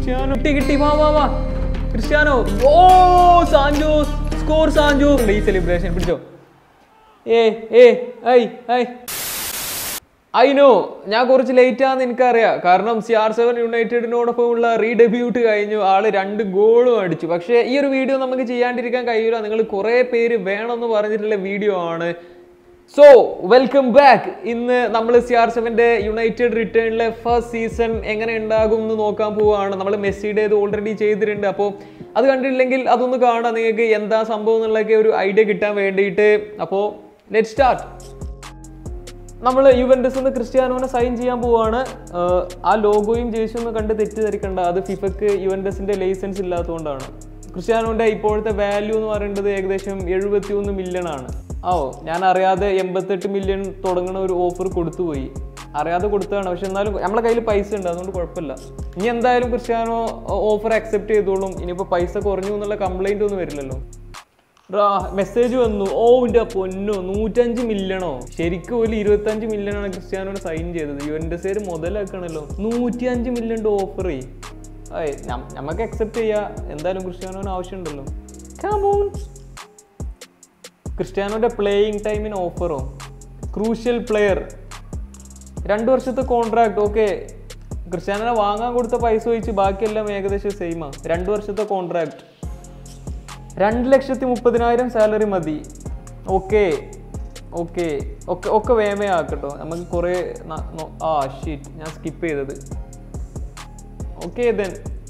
Cristiano കിട്ടി കിട്ടി വാ വാ വാ Cristiano oh Sancho score Sancho ഈ സെലിബ്രേഷൻ പിടിച്ചോ ഏ ഏ ഐ ഐ ഐ നോ ഞാൻ കുറച്ച് ലേറ്റ് ആണെന്ന് എനിക്കറിയാം കാരണം സി ആർ സെവൻ യുണൈറ്റഡിനോടൊപ്പം ഉള്ള റീഡെബ്യൂട്ട് കഴിഞ്ഞു ആള് രണ്ട് ഗോളും അടിച്ചു പക്ഷേ ഈ ഒരു വീഡിയോ നമുക്ക് ചെയ്യാണ്ടിരിക്കാൻ കഴിയില്ല നിങ്ങൾ കുറേ പേര് വേണമെന്ന് പറഞ്ഞിട്ടുള്ള വീഡിയോ ആണ് സോ വെൽക്കം ബാക്ക് ഇന്ന് നമ്മൾ സി ആർ സെവൻ്റെ യുണൈറ്റഡ് റിട്ടേണിലെ ഫസ്റ്റ് സീസൺ എങ്ങനെ ഉണ്ടാകും എന്ന് നോക്കാൻ പോവുകയാണ് നമ്മൾ മെസ്സിയുടെ ഇത് ഓൾറെഡി ചെയ്തിട്ടുണ്ട് അപ്പോൾ അത് കണ്ടിട്ടില്ലെങ്കിൽ അതൊന്ന് കാണാം നിങ്ങൾക്ക് എന്താ സംഭവം എന്നുള്ളതൊക്കെ ഒരു ഐഡിയ കിട്ടാൻ വേണ്ടിയിട്ട് അപ്പോൾ ലെറ്റ് സ്റ്റാർട്ട് നമ്മൾ യുവൻഡസ് നിന്ന് ക്രിസ്ത്യാനോനെ സൈൻ ചെയ്യാൻ പോവാണ് ആഹ് ആ ലോഗോയും ജേഴ്സിയും ഒന്ന് കണ്ട് തെറ്റിദ്ധരിക്കണ്ട അത് ഫിഫക്ക് യുവൻഡസിന്റെ ലൈസൻസ് ഇല്ലാത്തതുകൊണ്ടാണ് ക്രിസ്ത്യാനോന്റെ ഇപ്പോഴത്തെ വാല്യൂ എന്ന് പറയുന്നത് ഏകദേശം എഴുപത്തി ഒന്ന് മില്യൺ ആണ് ഓ ഞാൻ അറിയാതെ എൺപത്തെട്ട് മില്യൺ തുടങ്ങുന്ന ഒരു ഓഫർ കൊടുത്തുപോയി അറിയാതെ കൊടുത്തതാണ് പക്ഷെ എന്നാലും നമ്മളെ കയ്യിൽ പൈസ ഉണ്ട് അതുകൊണ്ട് കുഴപ്പമില്ല ഇനി എന്തായാലും ക്രിസ്ത്യാനോ ഓഫർ അക്സെപ്റ്റ് ചെയ്തോളും ഇനിയിപ്പോൾ പൈസ കുറഞ്ഞു എന്നുള്ള കംപ്ലൈന്റ് ഒന്നും വരില്ലല്ലോ മെസ്സേജ് വന്നു ഓ എൻ്റെ പൊന്നോ നൂറ്റഞ്ച് മില്യണോ ശരിക്കും ഒരു ഇരുപത്തഞ്ച് മില്യൺ ആണ് ക്രിസ്ത്യാനോനെ സൈൻ ചെയ്തത് യുവൻഡസേര് മുതലാക്കണല്ലോ നൂറ്റി അഞ്ച് മില്യൺ ഓഫർ നമുക്ക് അക്സെപ്റ്റ് ചെയ്യാം എന്തായാലും ക്രിസ്ത്യാനോന് ആവശ്യമുണ്ടല്ലോ കമോൺ ക്രിസ്ത്യാനോന്റെ പ്ലേയിങ് ടൈമിന് ഓഫറോ ക്രൂഷ്യൽ പ്ലെയർ രണ്ട് വർഷത്തെ കോൺട്രാക്ട് ഓക്കെ ക്രിസ്ത്യാനോനെ വാങ്ങാൻ കൊടുത്ത പൈസ വെച്ച് ബാക്കിയെല്ലാം ഏകദേശം സെയിമാ രണ്ട് വർഷത്തെ കോൺട്രാക്ട് രണ്ട് ലക്ഷത്തി മുപ്പതിനായിരം സാലറി മതി ഓക്കെ ഓക്കെ ഒക്കെ ഒക്കെ വേമേ ആക്കട്ടോ നമുക്ക് കുറേ ന- നോ- ആ ഷീറ്റ് ഞാൻ സ്കിപ്പ് ചെയ്തത് ഓക്കെ ദെൻ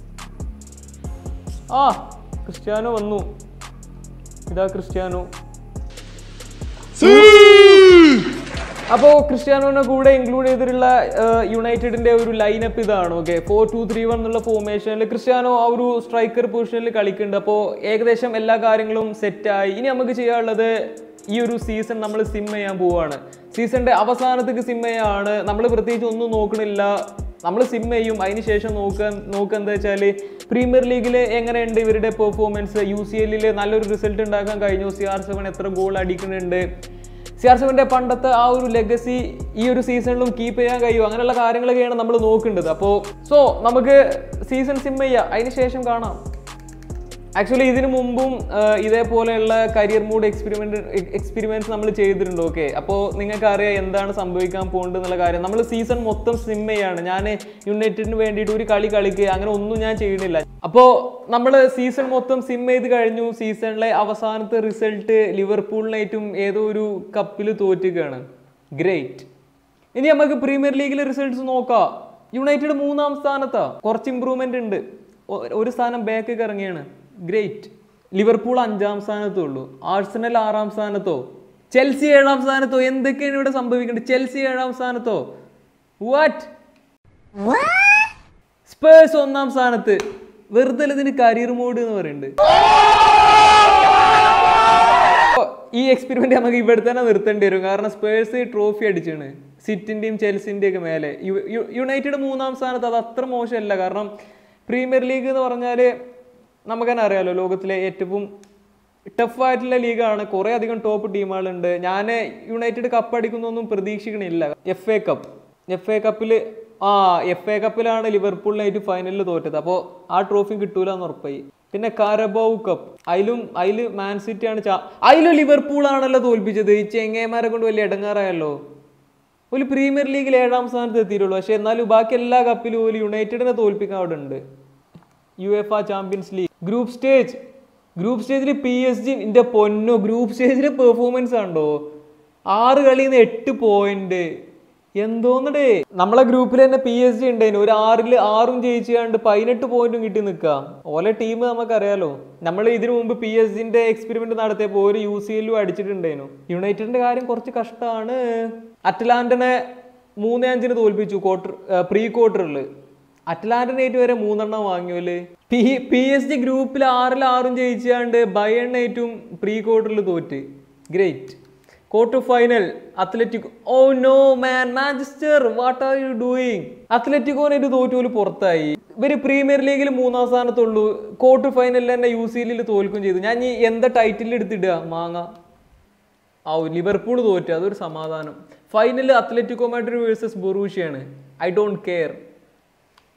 ആ ക്രിസ്ത്യാനോ വന്നു ഇതാ ക്രിസ്ത്യാനോ അപ്പോൾ ക്രിസ്ത്യാനോനെ കൂടെ ഇൻക്ലൂഡ് ചെയ്തിട്ടുള്ള യുണൈറ്റഡിന്റെ ഒരു ലൈനപ്പ് ഇതാണ് okay four two three one എന്നുള്ള ഫോർമേഷനിൽ ക്രിസ്ത്യാനോ ആ ഒരു സ്ട്രൈക്കർ പൊസിഷനിൽ കളിക്കുന്നുണ്ട് അപ്പോൾ ഏകദേശം എല്ലാ കാര്യങ്ങളും സെറ്റായി ഇനി നമുക്ക് ചെയ്യാനുള്ളത് ഈ ഒരു സീസൺ നമ്മൾ സിം ചെയ്യാൻ പോവുകയാണ് സീസണിന്റെ അവസാനത്തേക്ക് സിം ചെയ്യാണ് നമ്മൾ പ്രത്യേകിച്ച് ഒന്നും നോക്കണില്ല നമ്മൾ സിം ചെയ്യും അതിന് ശേഷം നോക്കാൻ നോക്കുക എന്താ വെച്ചാൽ പ്രീമിയർ ലീഗിൽ എങ്ങനെയുണ്ട് ഇവരുടെ പെർഫോമൻസ് യു സി എല്ലിൽ നല്ലൊരു റിസൾട്ട് ഉണ്ടാക്കാൻ കഴിഞ്ഞു സി ആർ സെവൻ എത്ര ഗോൾ അടിക്കുന്നുണ്ട് സി ആർ സെവൻ്റെ പണ്ടത്തെ ആ ഒരു ലെഗസി ഈ ഒരു സീസണിലും കീപ്പ് ചെയ്യാൻ കഴിയുമോ അങ്ങനെയുള്ള കാര്യങ്ങളൊക്കെയാണ് നമ്മൾ നോക്കേണ്ടത് അപ്പോൾ സോ നമുക്ക് സീസൺ സിം ചെയ്യാം അതിന് ശേഷം കാണാം ആക്ച്വലി ഇതിനു മുമ്പും ആ, ഇതേപോലെയുള്ള കരിയർ മൂഡ് എക്സ്പെരിമെന്റ് എക്സ്പെരിമെന്റ്സ് നമ്മൾ ചെയ്തിട്ടുണ്ട് ഓക്കെ അപ്പോൾ നിങ്ങൾക്ക് അറിയാം എന്താണ് സംഭവിക്കാൻ പോകുന്നത് എന്നുള്ള കാര്യം നമ്മൾ സീസൺ മൊത്തം സിം ചെയ്യാണ് ഞാൻ യുണൈറ്റഡിന് വേണ്ടിയിട്ട് ഒരു കളി കളിക്കുക അങ്ങനെ ഒന്നും ഞാൻ ചെയ്യണില്ല അപ്പോൾ നമ്മൾ സീസൺ മൊത്തം സിം ചെയ്ത് കഴിഞ്ഞു സീസണിലെ അവസാനത്തെ റിസൾട്ട് ലിവർപൂളിനായിട്ടും ഏതോ ഒരു കപ്പിൽ തോറ്റുകയാണ് ഗ്രേറ്റ് ഇനി നമുക്ക് പ്രീമിയർ ലീഗിലെ റിസൾട്ട്സ് നോക്കാം യുണൈറ്റഡ് മൂന്നാം സ്ഥാനത്താ കുറച്ച് ഇമ്പ്രൂവ്മെന്റ് ഉണ്ട് ഒ- ഒരു സ്ഥാനം ബാക്ക് ഇറങ്ങിയാണ് ഗ്രേറ്റ് ലിവർപൂൾ അഞ്ചാം സ്ഥാനത്തേ ഉള്ളൂ ആഴ്സണൽ ആറാം സ്ഥാനത്തോ ചെൽസി ഏഴാം സ്ഥാനത്തോ എന്തൊക്കെയാണ് ഇവിടെ സംഭവിക്കേണ്ടത് ചെൽസി ഏഴാം സ്ഥാനത്തോ വാറ്റ് സ്പേഴ്സ് ഒന്നാം സ്ഥാനത്ത് വെറുതെ ഇതിന് കരിയർ മോഡ് എന്ന് പറയുന്നുണ്ട് അപ്പൊ ഈ എക്സ്പെരിമെന്റ് നമുക്ക് ഇവിടെ തന്നെ നിർത്തേണ്ടി വരും കാരണം സ്പേഴ്സ് ട്രോഫി അടിച്ചാണ് സിറ്റിന്റെയും ചെൽസിന്റെയും ഒക്കെ മേലെ യു- യു- യുണൈറ്റഡ് മൂന്നാം സ്ഥാനത്ത് അത് അത്ര മോശമല്ല കാരണം പ്രീമിയർ ലീഗ് എന്ന് പറഞ്ഞാൽ നമുക്ക് തന്നെ അറിയാലോ ലോകത്തിലെ ഏറ്റവും ടഫ് ആയിട്ടുള്ള ലീഗാണ് കുറേ അധികം ടോപ്പ് ടീമുകളുണ്ട് ഞാൻ യുണൈറ്റഡ് കപ്പ് അടിക്കുന്നൊന്നും പ്രതീക്ഷിക്കണില്ല F A cup F A കപ്പിൽ ആ എഫ് എ കപ്പിലാണ് ലിവർപൂളിനായിട്ട് ഫൈനലിൽ തോറ്റത് അപ്പോൾ ആ ട്രോഫി കിട്ടൂല എന്ന് ഉറപ്പായി പിന്നെ കാരബൌ കപ്പ് അതിലും അതിൽ മാൻ സിറ്റി ആണ് ചാ അതിലും ലിവർപൂൾ ആണല്ലോ തോൽപ്പിച്ചത് ഈ ചെങ്ങേമാരെ കൊണ്ട് വലിയ ഇടങ്ങാറായല്ലോ ഒരു പ്രീമിയർ ലീഗിൽ ഏഴാം സ്ഥാനത്ത് എത്തിയിട്ടുള്ളൂ പക്ഷെ എന്നാലും ബാക്കി എല്ലാ കപ്പിലും ഒരു യുണൈറ്റഡിനെ തോൽപ്പിക്കാൻ അവിടെ ഉണ്ട് U F A champions league group stage group സ്റ്റേജിൽ പി എസ് ജി എൻ്റെ പൊന്നോ ഗ്രൂപ്പ് സ്റ്റേജിലെ പെർഫോമൻസ് ഉണ്ടോ ആറ് കളിയിൽ നിന്ന് എട്ട് പോയിന്റ് എന്തോന്നടേ നമ്മളെ ഗ്രൂപ്പിൽ തന്നെ പി എസ് ജി ഉണ്ടായിരുന്നു ഒരു ആറിൽ ആറും ജയിച്ചാണ്ട് പതിനെട്ട് പോയിന്റും കിട്ടി നിൽക്കുക ഓലെ ടീം നമുക്കറിയാലോ നമ്മൾ ഇതിനു മുമ്പ് പി എസ് ജിന്റെ എക്സ്പെരിമെന്റ് നടത്തിയപ്പോൾ ഒരു യു സി എല്ലും അടിച്ചിട്ടുണ്ടായിരുന്നു യുണൈറ്റഡിന്റെ കാര്യം കുറച്ച് കഷ്ടമാണ് അറ്റ്ലാന്റിനെ മൂന്ന് അഞ്ചിന് തോൽപ്പിച്ചു ക്വാർട്ടർ പ്രീ ക്വാർട്ടറിൽ അറ്റ്ലാന്റിനേറ്റ് വരെ മൂന്നെണ്ണം വാങ്ങിയോല് പി പി എസ് ജി ഗ്രൂപ്പിൽ ആറിൽ ആറും ജയിച്ചാണ്ട് ബയണ്ണേറ്റും പ്രീ ക്വാർട്ടറിൽ തോറ്റ് great quarter final Athletic oh no man Manchester what are you doing അത്ലറ്റിക്കോനായിട്ട് തോറ്റുപോലും പുറത്തായി ഇവര് പ്രീമിയർ ലീഗിൽ മൂന്നാം സ്ഥാനത്തുള്ളൂ ക്വാർട്ടർ ഫൈനലിൽ തന്നെ യു സി എല്ലിൽ തോൽക്കും ചെയ്തു ഞാൻ ഈ എന്താ ടൈറ്റിൽ എടുത്തിടുക മാങ്ങ ആ ലിവർപൂൾ തോറ്റു അതൊരു സമാധാനം ഫൈനൽ അത്ലറ്റിക്കോ മാഡ്രിഡ് വേഴ്സസ് ബൊറൂഷ്യയാണ് ഐ ഡോണ്ട് കെയർ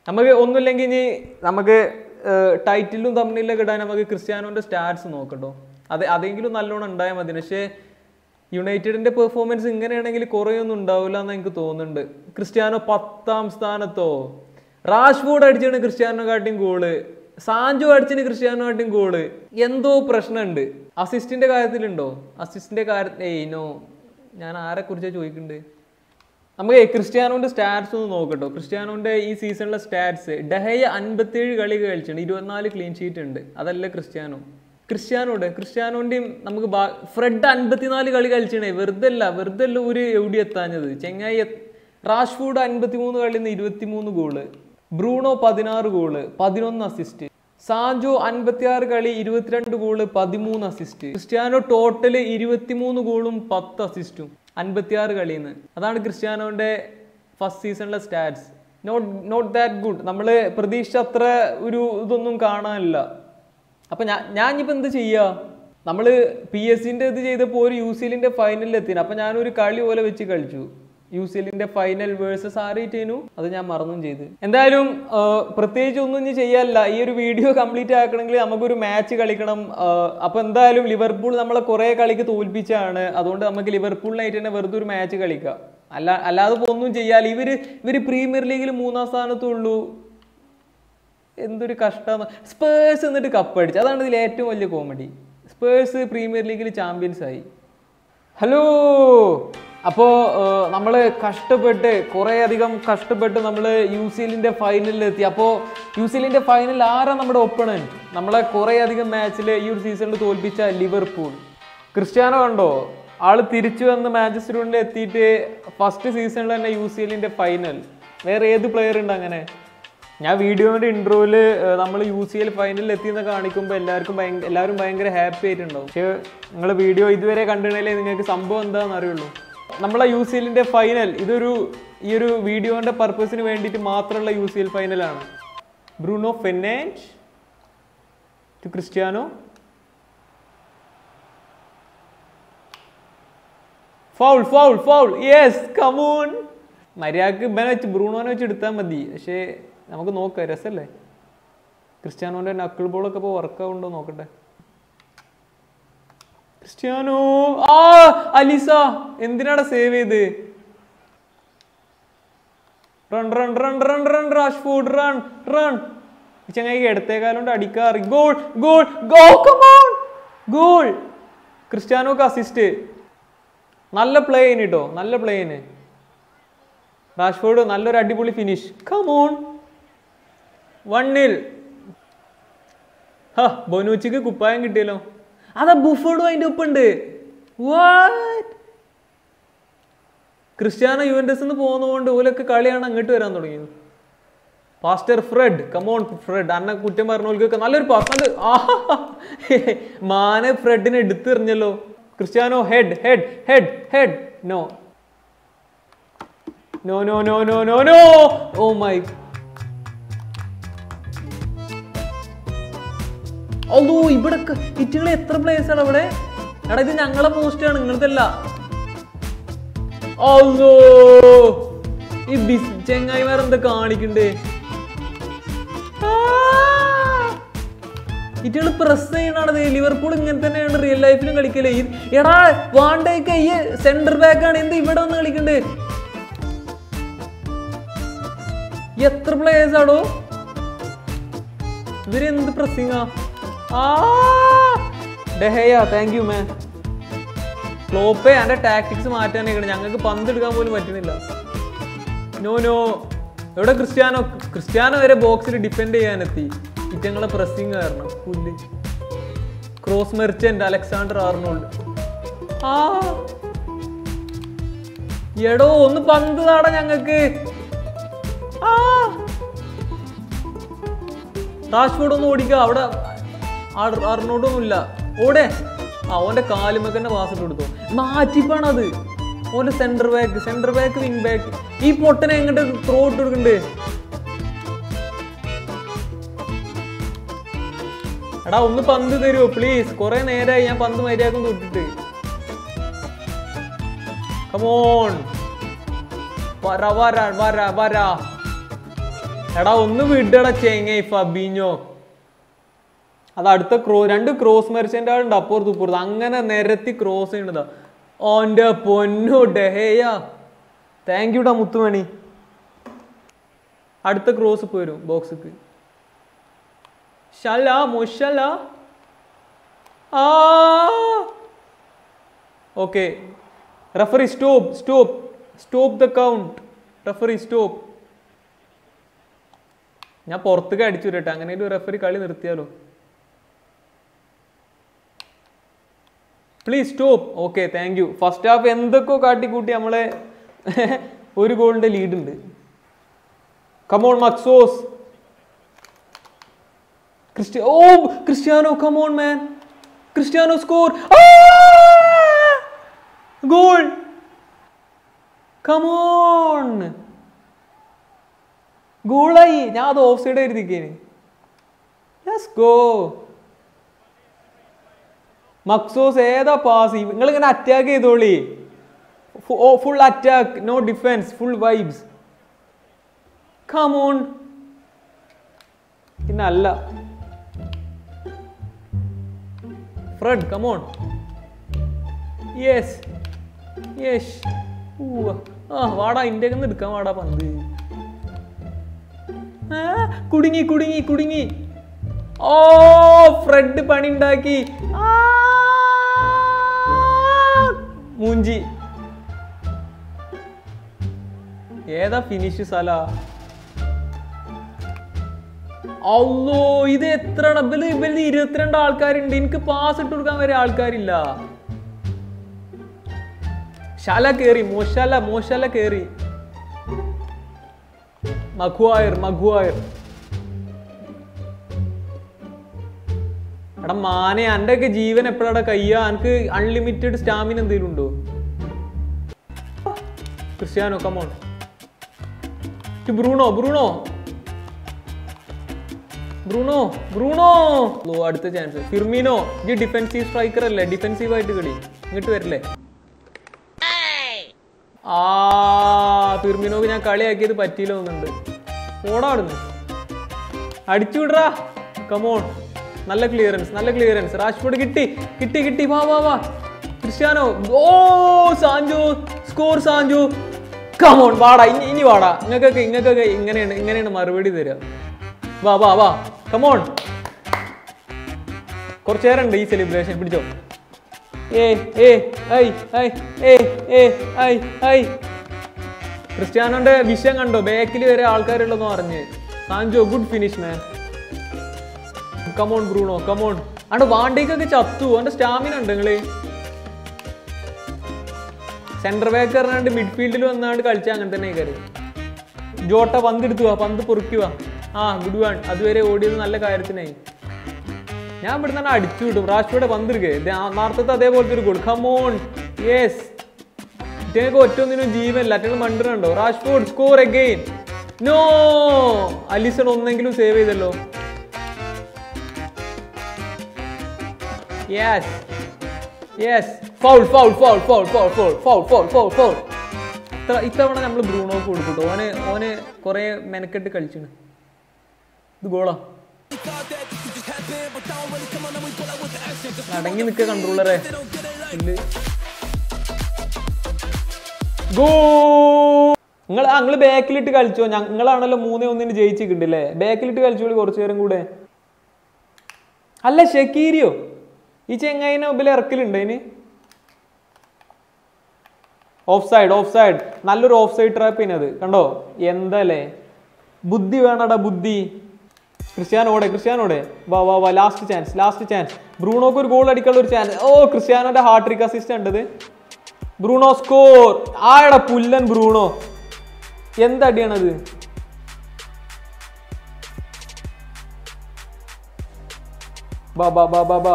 നമുക്ക് ഒന്നുമില്ലെങ്കിൽ ഇനി നമുക്ക് ടൈറ്റിലും തമ്മിലൊക്കെ ഇടാൻ നമുക്ക് ക്രിസ്ത്യാനോന്റെ സ്റ്റാറ്റ്സ് നോക്കട്ടോ അത് അതെങ്കിലും നല്ലോണം ഉണ്ടായാൽ മതി പക്ഷേ യുണൈറ്റഡിന്റെ പെർഫോമൻസ് ഇങ്ങനെയാണെങ്കിൽ കുറേയൊന്നും ഉണ്ടാവില്ല എന്ന് എനിക്ക് തോന്നുന്നുണ്ട് ക്രിസ്ത്യാനോ പത്താം സ്ഥാനത്തോ റാഷ്ഫോർഡ് അടിച്ചാണ് ക്രിസ്ത്യാനോ കാട്ടിയും ഗോള് സാഞ്ചോ അടിച്ചിന് ക്രിസ്ത്യാനോ കാട്ടിയും ഗോള് എന്തോ പ്രശ്നമുണ്ട് അസിസ്റ്റിന്റെ കാര്യത്തിലുണ്ടോ അസിസ്റ്റിന്റെ കാര്യത്തിൽ ഏയ് നോ ഞാൻ ആരെ കുറിച്ചാണ് ചോദിക്കുന്നുണ്ട് നമുക്ക് ക്രിസ്ത്യാനോന്റെ സ്റ്റാറ്റ്സ് ഒന്ന് നോക്കട്ടോ ക്രിസ്ത്യാനോന്റെ ഈ സീസണിലെ സ്റ്റാറ്റ്സ് ഡഹയ അൻപത്തേഴ് കളി കളിച്ചിട്ടുണ്ട് ഇരുപത്തിനാല് ക്ലീൻ ഷീറ്റ് ഉണ്ട് അതല്ല ക്രിസ്ത്യാനോ ക്രിസ്ത്യാനോടെ ക്രിസ്ത്യാനോന്റെയും നമുക്ക് ബാ- ഫ്രെഡ് അൻപത്തിനാല് കളി കളിച്ചിണേ വെറുതെ അല്ല വെറുതെ അല്ല ഒരു എവിടെ എത്താഞ്ഞത് ചെങ്ങായി എത്ത്- റാഷ്ഫോർഡ് അൻപത്തിമൂന്ന് കളിയിൽ നിന്ന് ഇരുപത്തിമൂന്ന് ഗോള് ബ്രൂണോ പതിനാറ് ഗോള് പതിനൊന്ന് അസിസ്റ്റ് സാഞ്ചോ അൻപത്തിയാറ് കളി ഇരുപത്തിരണ്ട് ഗോള് പതിമൂന്ന് അസിസ്റ്റ് ക്രിസ്ത്യാനോ ടോട്ടല് ഇരുപത്തിമൂന്ന് ഗോളും പത്ത് അസിസ്റ്റും അൻപത്തിയാറ് കളിയിൽ നിന്ന് അതാണ് ക്രിസ്ത്യാനോന്റെ ഫസ്റ്റ് സീസണിലെ stats not not that good നമ്മൾ പ്രതീക്ഷ അത്ര ഒരു ഇതൊന്നും കാണാനില്ല അപ്പൊ ഞാൻ ഞാൻ ഇനിയിപ്പോ എന്ത് ചെയ്യാ നമ്മള് പി എസ് സിന്റെ ഇത് ചെയ്തപ്പോൾ ഒരു യു സി എല്ലിന്റെ ഫൈനലിൽ എത്തിന് അപ്പൊ ഞാനൊരു കളി പോലെ വെച്ച് കളിച്ചു യു സി എല്ലിന്റെ ഫൈനൽ വേഴ്സസ് ആരേറ്റേനു അത് ഞാൻ മറന്നും ചെയ്ത് എന്തായാലും ആ, പ്രത്യേകിച്ച് ഒന്നും ഇനി ചെയ്യാനില്ല ഈ ഒരു വീഡിയോ കംപ്ലീറ്റ് ആക്കണമെങ്കിൽ നമുക്കൊരു മാച്ച് കളിക്കണം ആ, അപ്പൊ എന്തായാലും ലിവർപൂൾ നമ്മളെ കുറെ കളിക്ക് തോൽപ്പിച്ചാണ് അതുകൊണ്ട് നമുക്ക് ലിവർപൂളിനായിട്ട് തന്നെ വെറുതെ ഒരു മാച്ച് കളിക്കാം അല്ല അല്ലാതെ ഇപ്പൊ ഒന്നും ചെയ്യാല്ല ഇവര് ഇവര് പ്രീമിയർ ലീഗിൽ മൂന്നാം സ്ഥാനത്തുള്ളൂ എന്തൊരു കഷ്ടമാണ് സ്പേഴ്സ് എന്നിട്ട് കപ്പടിച്ചു അതാണ് ഇതിൽ ഏറ്റവും വലിയ കോമഡി സ്പേഴ്സ് പ്രീമിയർ ലീഗിൽ ചാമ്പ്യൻസ് ആയി ഹലോ അപ്പോൾ നമ്മൾ കഷ്ടപ്പെട്ട് കുറേ അധികം കഷ്ടപ്പെട്ട് നമ്മൾ യു സി എല്ലിൻ്റെ ഫൈനലിൽ എത്തി അപ്പോൾ യു സി എല്ലിൻ്റെ ഫൈനലിൽ ആരാ നമ്മുടെ ഒപ്പണൻറ്റ് നമ്മളെ കുറേ അധികം മാച്ചിൽ ഈ ഒരു സീസണിൽ തോൽപ്പിച്ച ലിവർപൂൾ ക്രിസ്ത്യാനോ കണ്ടോ ആള് തിരിച്ചു വന്ന് മാഞ്ചസ്റ്റർ യൂണിൽ എത്തിയിട്ട് ഫസ്റ്റ് സീസണിൽ തന്നെ യു സി എല്ലിൻ്റെ ഫൈനൽ വേറെ ഏത് പ്ലെയർ ഉണ്ട് അങ്ങനെ ഞാൻ വീഡിയോന്റെ ഇൻട്രോയില് നമ്മൾ യു സി എൽ ഫൈനലിൽ എത്തിയെന്ന് കാണിക്കുമ്പോൾ എല്ലാവർക്കും ഭയങ്കര എല്ലാവരും ഭയങ്കര ഹാപ്പി ആയിട്ടുണ്ടാവും പക്ഷേ നിങ്ങൾ വീഡിയോ ഇതുവരെ കണ്ടിട്ടുണ്ടെങ്കിലേ നിങ്ങൾക്ക് സംഭവം എന്താണെന്ന് അറിയുള്ളൂ നമ്മളെ യു സി എല്ലിന്റെ ഫൈനൽ ഇതൊരു ഈ ഒരു വീഡിയോന്റെ പർപ്പസിന് വേണ്ടിയിട്ട് മാത്രമുള്ള യു സി എൽ ഫൈനലാണ് ബ്രൂണോ ഫെന്നേജ് to Cristiano foul foul foul yes come on മര്യാദക്ക് ഇവനെ വെച്ച് ബ്രൂണോനെ വെച്ച് എടുത്താൽ മതി പക്ഷേ നമുക്ക് നോക്കാം രസമല്ലേ ക്രിസ്ത്യാനോന്റെ നക്കിൾ ബോളൊക്കെ ഇപ്പോൾ വർക്ക് ആവുണ്ടോ നോക്കട്ടെ ക്രിസ്ത്യാനോ ആ അലിസ എന്തിനാടാ സേവ് ചെയ്ത് run run run run run Rashford run run ചങ്ങായി ഇടത്തേക്കാലുണ്ട് അടിക്കാറ് goal goal go come on goal ക്രിസ്ത്യാനോക്ക് അസിസ്റ്റ് നല്ല പ്ലേ കേട്ടോ നല്ല പ്ലേന് റാഷ്ഫോർഡ് നല്ലൊരു അടിപൊളി ഫിനിഷ് കമോൺ വണ്ണിൽ ഹാ ബൊനൂച്ചിക്ക് കുപ്പായം കിട്ടിയല്ലോ അതാ ബുഫോർഡും അതിന്റെ ഒപ്പുണ്ട് വാട്ട് ക്രിസ്ത്യാനോ യുവൻഡസ് നിന്ന് പോകുന്നതുകൊണ്ട് ഓലൊക്കെ കളിയാണ് അങ്ങോട്ട് വരാൻ തുടങ്ങിയത് പാസ്റ്റർ ഫ്രെഡ് കമോൺ ഫ്രെഡ് അന്ന കുറ്റം പറഞ്ഞവൽക്കൊക്കെ നല്ലൊരു പാസ് നല്ല ആഹാ മാനെ ഫ്രെഡിനെ എടുത്തെറിഞ്ഞല്ലോ Cristiano head head head head no no no no no no no oh my oh ഇവിടെ ഇറ്റുകൾ എത്ര പ്ലേയേഴ്സ് ആണ് അവിടെ എടാ ഇത് ഞങ്ങളെ പോസ്റ്റ് ആണ് നിങ്ങളതല്ല ഓ ഈ ബിസ് ചെങ്ങായിമാർ എന്താ കാണിക്കണ്ടേ ഇറ്റുകൾ പ്രസ് ചെയ്യണത് ലിവർപൂൾ ഇങ്ങനെ തന്നെയാണ് റിയൽ ലൈഫിലും കളിക്കല് ഈ- എടാ വാണ്ടേക്ക് ഈ സെന്റർ ബാക്ക് ആണ് എന്ത് ഇവിടെ വന്ന് കളിക്കണ്ടേ എത്ര പ്ലേയേഴ്സ് ആടോ ഇവരെന്ത് പ്രസ്സിങ്ങാ ആ ഡെഹയ താങ്ക് യു മാൻ ഫ്ലോപ്പേ എൻ്റെ ടാക്ടിക്സ് മാറ്റാനേക്കാണ് ഞങ്ങൾക്ക് പന്ത് എടുക്കാൻ പോലും പറ്റുന്നില്ല നോ നോ എവിടെ ക്രിസ്ത്യാനോ ക്രിസ്ത്യാനോ വരെ ബോക്സിൽ ഡിഫെൻഡ് ചെയ്യാനെത്തി ഇറ്റങ്ങളെ പ്രസ്സിങ് കാരണം പുല്ല് ക്രോസ് മെർച്ചന്റ് അലക്സാണ്ടർ ആർണോൾഡ് ആ എടോ ഒന്ന് പന്ത് താടാ ഞങ്ങൾക്ക് ആ റാഷ്ഫോർഡ് ഒന്ന് ഓടിക്കുക അവിടെ അർണോഡൊന്നും ഇല്ല ഓടെ ആ ഓന്റെ കാലുമൊക്കെ തന്നെ പാസ് ഇട്ട് കൊടുത്തു മാറ്റിപ്പാണത് ഓന്റെ centre back centre back wing back ഈ പൊട്ടനെ എങ്ങോട്ട് ത്രോ ഇട്ട് കൊടുക്കണ്ടേ എടാ ഒന്ന് പന്ത് തരുമോ പ്ലീസ് കുറെ നേരമായി ഞാൻ പന്ത് മര്യാദക്കും തൊട്ടിട്ട് കമോൺ വര വര വര വര എടാ ഒന്ന് വിടടാ ചെങ്ങ ഫബീഞ്ഞോ അത് അടുത്ത ക്രോ രണ്ട് ക്രോസ് മെർച്ചൻ്റ് ആളുണ്ട് അപ്പുറത്ത് ഇപ്പുറത്ത് അങ്ങനെ നിരത്തി ക്രോസ് ചെയ്യണതാ ഓൻ്റെ പൊന്നു ഡെഹേയ താങ്ക് യുടാ മുത്തുമണി അടുത്ത ക്രോസ് ഇപ്പോൾ വരും ബോക്സിക്ക് ഷല മുഷല ആ okay referee stop stop stop the count referee stop ഞാൻ പുറത്തേക്ക് അടിച്ചു വരട്ടെ അങ്ങനെ ഒരു റെഫറി കളി നിർത്തിയാലോ please stop okay thank you first half എന്തൊക്കെയോ കാട്ടിക്കൂട്ടി നമ്മളെ ഒരു ഗോളിന്റെ ലീഡ് ഉണ്ട് കമോൺ മക്സോസ് ക്രിസ്ത്യ oh Cristiano come on man Cristiano score goal come on ഗോളായി ഞാൻ അത് ഓഫ് സൈഡ് എഴുതിക്കേന് ലെറ്റ്സ് ഗോ മക്സോസ് ഏതാ പാസ് നിങ്ങൾ ഇങ്ങനെ അറ്റാക്ക് ചെയ്തോളി full attack no defence full vibes come on പിന്നല്ല ഫ്രഡ് കമോൺ യെസ് യെസ് ആ വാടാ ഇന്ത്യയിൽ നിന്ന് എടുക്കാൻ വാടാ പന്ത് ആ, കുടുങ്ങി കുടുങ്ങി കുടുങ്ങി ഓ ഫ്രെഡ് പണി ഉണ്ടാക്കി ആ, മൂഞ്ചി ഏതാ ഫിനിഷ് സല അല്ലോ ഇത് എത്ര ഇവല് ഇവല് ഇരുപത്തിരണ്ട് ആൾക്കാരുണ്ട് എനിക്ക് പാസ് ഇട്ട് കൊടുക്കാൻ വരെ ആൾക്കാരില്ല ശാല കേറി മോശാല മോശാല കേറി മഖുവായർ മഖുവായർ എടാ മാനെ എൻ്റെ ഒക്കെ ജീവൻ എപ്പോഴാടാ കയ്യാ എനിക്ക് അൺലിമിറ്റഡ് സ്റ്റാമിന എന്തെങ്കിലും ഉണ്ടോ Cristiano come on Bruno Bruno Bruno Bruno oh അടുത്ത ചാൻസ് ഫിർമീനോ ഈ ഡിഫെൻസീവ് സ്ട്രൈക്കർ അല്ലേ ഡിഫെൻസീവ് ആയിട്ട് കളി ഇങ്ങോട്ട് വരില്ലേ ആ ഫിർമിനോക്ക് ഞാൻ കളിയാക്കിയത് പറ്റിയില്ല തോന്നുന്നുണ്ട് ഓടാടുന്നു അടിച്ചു വിടറാ കമോൺ നല്ല ക്ലിയറൻസ് നല്ല ക്ലിയറൻസ് റാഷ്ഫോർഡ് കിട്ടി കിട്ടി കിട്ടി വാ വാ വാ Cristiano oh Sancho score Sancho come on വാടാ ഇനി ഇനി വാടാ നിങ്ങൾക്കൊക്കെ നിങ്ങൾക്കൊക്കെ ഇങ്ങനെയാണ് ഇങ്ങനെയാണ് മറുപടി തരിക വാ വാ വാ കമോൺ കുറച്ച് നേരം ഉണ്ട് ഈ സെലിബ്രേഷൻ പിടിച്ചോ ഏ ഏ ഐ ഐ ഏ ഏ ഐ ഐ ക്രിസ്ത്യാനോന്റെ വിഷയം കണ്ടോ ബാക്കിൽ വരെ ആൾക്കാരുള്ളതെന്ന് പറഞ്ഞ് Sancho good finish man come on Bruno come on അവിടെ വാണ്ടിക്കൊക്കെ ചത്തു അവന്റെ സ്റ്റാമിന ഉണ്ട് നിങ്ങള് സെന്റർ ബാക്ക് പറഞ്ഞാണ്ട് മിഡ്ഫീൽഡിൽ വന്നാണ്ട് കളിച്ച അങ്ങനെ തന്നെ കയറി ജോട്ട പന്ത് എടുത്തു വാ പന്ത് പൊറുക്കുക ആ ഗുഡ് വൺ അതുവരെ ഓടിയത് നല്ല കാര്യത്തിനായി ഞാൻ ഇവിടെ തന്നെ അടിച്ചു വിടും റാഷ്ഫോർഡ് പന്തിരിക്കേ നേരത്തെ അതേപോലത്തെ ഒരു ഗോൾ കമോൺ യെസ് ഇറ്റങ്ങൾക്ക് ഒറ്റൊന്നിനും ജീവനില്ല അറ്റങ്ങൾ മണ്ടിനുണ്ടോ Rashford score again no Alisson ഒന്നെങ്കിലും സേവ് ചെയ്തല്ലോ yes yes foul foul foul foul foul foul foul foul foul foul ഇത്ര ഇത്തവണ നമ്മൾ ബ്രൂണോക്ക് കൊടുക്കട്ടോ ഓന് ഓന് കുറെ മെനക്കെട്ട് കളിച്ചാണ് ഇത് ഗോളാ അടങ്ങി നിൽക്കുക കൺട്രോളറെ ഗോ നിങ്ങൾ നിങ്ങൾ ബാക്കിലിട്ട് കളിച്ചോ ഞങ്ങളാണല്ലോ മൂന്നേ ഒന്നിന് ജയിച്ചിട്ടുണ്ടല്ലേ ബാക്കിലിട്ട് കളിച്ചോളി കുറച്ചു നേരം കൂടെ അല്ല ഷക്കീരിയോ ഈ ചെങ്ങായിനെ മുമ്പിൽ ഇറക്കലുണ്ട് അതിന് ഓഫ് സൈഡ് ഓഫ് സൈഡ് നല്ലൊരു ഓഫ് സൈഡ് ട്രാപ്പ് ചെയ്യുന്നത് കണ്ടോ എന്തല്ലേ ബുദ്ധി വേണടാ ബുദ്ധി ക്രിസ്ത്യാനോടെ ക്രിസ്ത്യാനോടെ വാ വാ വാ ലാസ്റ്റ് ചാൻസ് ലാസ്റ്റ് ചാൻസ് ബ്രൂണോക്ക് ഒരു ഗോൾ അടിക്കാനുള്ള ഒരു ചാൻസ് ഓ ക്രിസ്ത്യാനോന്റെ ഹാർട്ട് ട്രിക്ക് അസിസ്റ്റ് ഉണ്ടത് ബ്രൂണോ സ്കോർ ആയടാ പുല്ലൻ ബ്രൂണോ എന്തടിയാണത് ബാ ബാ ബാ ബാ ബാ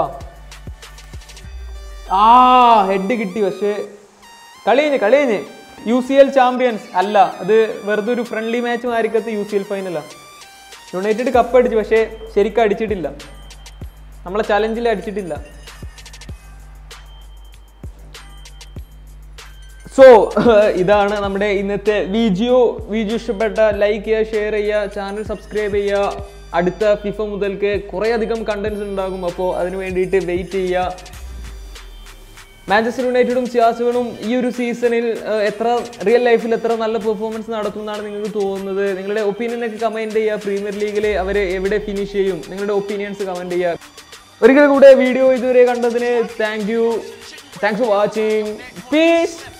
ആ ഹെഡ് കിട്ടി പക്ഷേ കളി കഴിഞ്ഞ് കളി കഴിഞ്ഞ് യു സി എൽ ചാമ്പ്യൻസ് അല്ല അത് വെറുതെ ഒരു ഫ്രണ്ട്ലി മാച്ച് മാരിക്കത്ത് യു സി എൽ ഫൈനലാ യുണൈറ്റഡ് കപ്പ് അടിച്ചു പക്ഷേ ശരിക്കും അടിച്ചിട്ടില്ല നമ്മളെ ചലഞ്ചിൽ അടിച്ചിട്ടില്ല സോ ഇതാണ് നമ്മുടെ ഇന്നത്തെ വീഡിയോ വീഡിയോ ഇഷ്ടപ്പെട്ട ലൈക്ക് ചെയ്യുക ഷെയർ ചെയ്യുക ചാനൽ സബ്സ്ക്രൈബ് ചെയ്യുക അടുത്ത ഫിഫ മുതൽക്ക് കുറേ അധികം കണ്ടന്റ്സ് ഉണ്ടാകും അപ്പോൾ അതിന് വേണ്ടിയിട്ട് വെയിറ്റ് ചെയ്യുക മാഞ്ചസ്റ്റർ യുണൈറ്റഡും സിയാസുകളും ഈ ഒരു സീസണിൽ ഏഹ്, എത്ര റിയൽ ലൈഫിൽ എത്ര നല്ല പെർഫോമൻസ് നടത്തും എന്നാണ് നിങ്ങൾക്ക് തോന്നുന്നത് നിങ്ങളുടെ ഒപ്പീനിയൻ ഒക്കെ കമൻറ്റ് ചെയ്യുക പ്രീമിയർ ലീഗിൽ അവർ എവിടെ ഫിനിഷ് ചെയ്യും നിങ്ങളുടെ ഒപ്പീനിയൻസ് കമൻറ്റ് ചെയ്യുക ഒരിക്കൽ കൂടെ വീഡിയോ ഇതുവരെ കണ്ടതിന് thank you thanks for watching piece